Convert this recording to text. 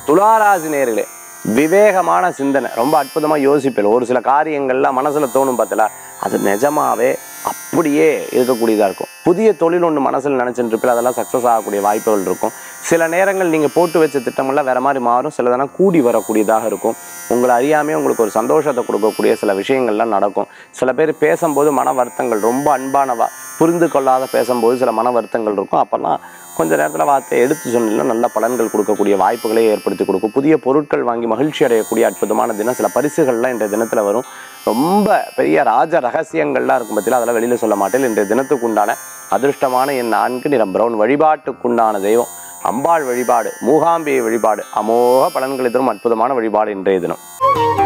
துளாராசி நேர்களே விவேகமான சிந்தனை ரொம்ப அற்புதமா யோசிப்பேன் ஒரு சில காரியங்கள்லாம் மனசுல தோணும் பார்த்தல அது நிஜமாவே அப்படியே இருக்கக்கூடியதா இருக்கும் புதிய தொழில் ஒன்று மனசில் நினைச்சிட்டு இருப்பீங்க அதெல்லாம் சக்ஸஸ் ஆகக்கூடிய வாய்ப்புகள் இருக்கும் சில நேரங்கள் நீங்கள் போட்டு வச்ச திட்டமெல்லாம் வேற மாதிரி மாறும் சிலதெல்லாம் கூடி வரக்கூடியதாக இருக்கும் உங்களை அறியாமே உங்களுக்கு ஒரு சந்தோஷத்தை கொடுக்கக்கூடிய சில விஷயங்கள்லாம் நடக்கும் சில பேர் பேசும்போது மன வருத்தங்கள் ரொம்ப அன்பானவா புரிந்து கொள்ளாத பேசும்போது சில மன வருத்தங்கள் இருக்கும் அப்போல்லாம் கொஞ்ச நேரத்தில் வார்த்தையை எடுத்து சொன்னீங்கன்னா நல்ல பலன்கள் கொடுக்கக்கூடிய வாய்ப்புகளை ஏற்படுத்தி கொடுக்கும் புதிய பொருட்கள் வாங்கி மகிழ்ச்சி அடையக்கூடிய அற்புதமான தினம் சில பரிசுகள்லாம் இன்றைய தினத்தில் வரும் ரொம்ப பெரிய ராஜ ரகசியங்கள்லாம் இருக்கும் பற்றியில் அதெல்லாம் வெளியில் சொல்ல மாட்டேன் இன்றைய தினத்துக்கு உண்டான அதிர்ஷ்டமான என் நான்கு நிறம் பிரவுன் வழிபாட்டுக்குண்டான தெய்வம் அம்பாள் வழிபாடு மூகாம்பிகை வழிபாடு அமோக பலன்களை தரும் அற்புதமான வழிபாடு இன்றைய தினம்